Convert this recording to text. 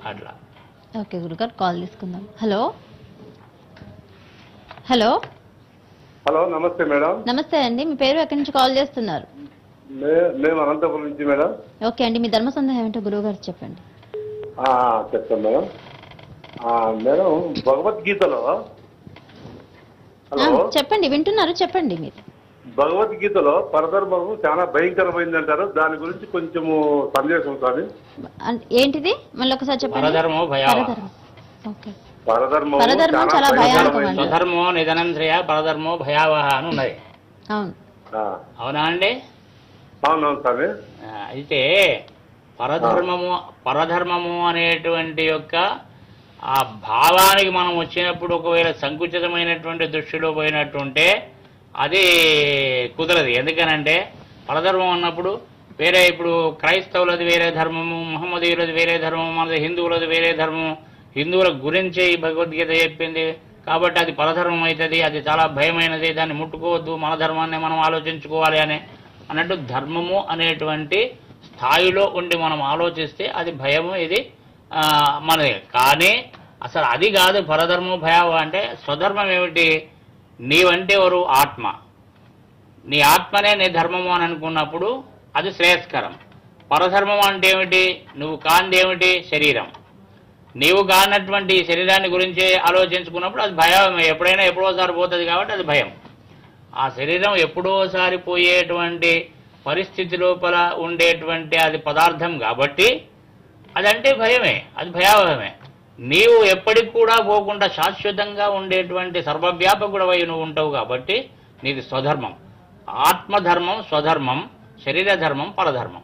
అట్లా ఓకే గురుగారు కాల్ తీసుకుందాం హలో హలో హలో నమస్తే మేడం నమస్తే అండి మీ పేరు ఎక్కడి నుంచి కాల్ చేస్తున్నారు మే- మేము అనంతపురం నుంచి మేడం ఓకే అండి మీ ధర్మ సందేహం ఏంటో గురువు గారు చెప్పండి ఆ, చెప్తాను మేడం ఆ, మేడం భగవద్గీతలో ఆ, హలో చెప్పండి వింటున్నారు చెప్పండి మీరు భగవద్గీతలో పరధర్మము చాలా భయంకరమైంది అంటారు దాని గురించి కొంచెము సందేశం స్వామి అన్- ఏంటిది మళ్ళీ ఒకసారి చెప్పండి పరధర్మో భయావ పరధర్మం ఓకే పరధర్మము పరధర్మం చాలా భయానకం అండి. స్వధర్మో నిధనం శ్రేయ పరధర్మో భయావహ అని ఉన్నది అవును ఆ, అవునా అండి అవునవును స్వామి ఆ, అయితే పరధర్మము పరధర్మము అనేటువంటి యొక్క ఆ భావానికి మనం వచ్చినప్పుడు ఒకవేళ సంకుచితమైనటువంటి దృష్టిలో పోయినట్టుంటే అది కుదరదు ఎందుకనంటే పరధర్మం అన్నప్పుడు వేరే ఇప్పుడు క్రైస్తవులది వేరే ధర్మము మహమ్మదీయులది వేరే ధర్మము మనది హిందువులది వేరే ధర్మము హిందువుల గురించే ఈ భగవద్గీత చెప్పింది కాబట్టి అది పరధర్మం అవుతుంది అది చాలా భయమైనది దాన్ని ముట్టుకోవద్దు మన ధర్మాన్ని మనం ఆలోచించుకోవాలి అని అన్నట్టు ధర్మము అనేటువంటి స్థాయిలో ఉండి మనం ఆలోచిస్తే అది భయము ఇది ఆ, మనది కానీ అసలు అది కాదు పరధర్మం భయావ అంటే స్వధర్మం ఏమిటి నీవంటే ఎవరు ఆత్మ నీ ఆత్మనే నీ ధర్మము అని అనుకున్నప్పుడు అది శ్రేయస్కరం పరధర్మం అంటే ఏమిటి నువ్వు కాంది ఏమిటి శరీరం నీవు కానటువంటి ఈ శరీరాన్ని గురించి ఆలోచించుకున్నప్పుడు అది భయం ఎప్పుడైనా ఎప్పుడోసారి పోతుంది కాబట్టి అది భయం ఆ శరీరం ఎప్పుడోసారి పోయేటువంటి పరిస్థితి లోపల ఉండేటువంటి అది పదార్థం కాబట్టి అదంటే భయమే అది భయావహమే నీవు ఎప్పటికి కూడా పోకుండా శాశ్వతంగా ఉండేటువంటి సర్వవ్యాపకుడవై నువ్వు ఉంటావు కాబట్టి నీది స్వధర్మం ఆత్మధర్మం స్వధర్మం శరీర ధర్మం పరధర్మం